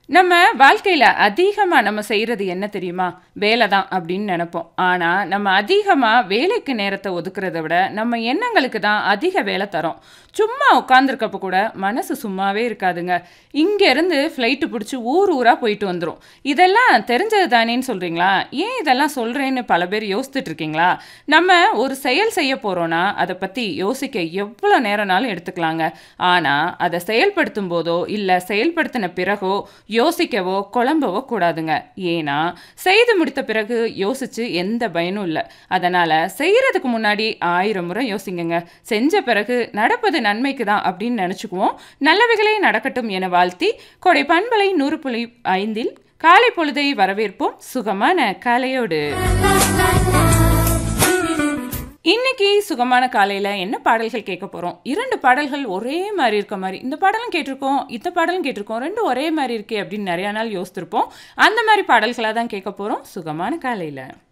நம்ம வாழ்க்கையில அதிகமா நம்ம செய்றது என்ன தெரியுமா? வேலை தான் அப்படின்னு நெனைப்போம். ஆனா, நம்ம அதிகமா வேலைக்கு நேரத்த ஒதுக்குறத விட, நம்ம எண்ணங்களுக்கு தான் அதிக வேலை தரோம். சும்மா உட்கார்ந்திருக்கப்ப கூட மனசு சும்மாவே இருக்காதுங்க. இங்க இருந்து ஃப்ளைட் புடிச்சு ஊர் ஊரா போயிட்டு வந்துரும். இதெல்லாம் தெரிஞ்சது தானேன்னு சொல்றீங்களா? ஏன் இதெல்லாம் சொல்றேன்னு பல பேர் யோசித்துட்டு இருக்கீங்களா? நம்ம ஒரு செயல் செய்ய போறோம்னா, அத பத்தி யோசிக்க எவ்வளோ நேரம்னாலும் எடுத்துக்கலாங்க. ஆனா, அத செயல்படுத்தும் போதோ, இல்ல செயல்படுத்தின பிறகோ யோசிக்கவோ, குழம்பவோ கூடாதுங்க. ஏன்னா, செய்து முடித்த பிறகு யோசிச்சு எந்த பயனும் இல்ல. அதனால செய்றதுக்கு முன்னாடி 1000 முறை யோசிங்கங்க. செஞ்ச பிறகு நடப்பது நன்மைக்கு தான் அப்படின்னு நெனைச்சுக்குவோம். நல்லவைகளே நடக்கட்டும் என வாழ்த்தி, கோடை பண்பலை 100.5ல் காலை பொழுதை வரவேற்போம் சுகமான காலையோடு. இன்னைக்கு சுகமான காலையில என்ன பாடல்கள் கேட்க போறோம்? 2 பாடல்கள் ஒரே மாரி இருக்க மாரி, இந்த பாடலும் கேட்டிருக்கோம், இந்த பாடலும் கேட்டிருக்கோம். 2ம் ஒரே மாரி இருக்கே அப்படின்னு நெறைய நாள் யோசித்திருப்போம். அந்த மாரி பாடல்களா தான் கேட்க போறோம் சுகமான காலையில.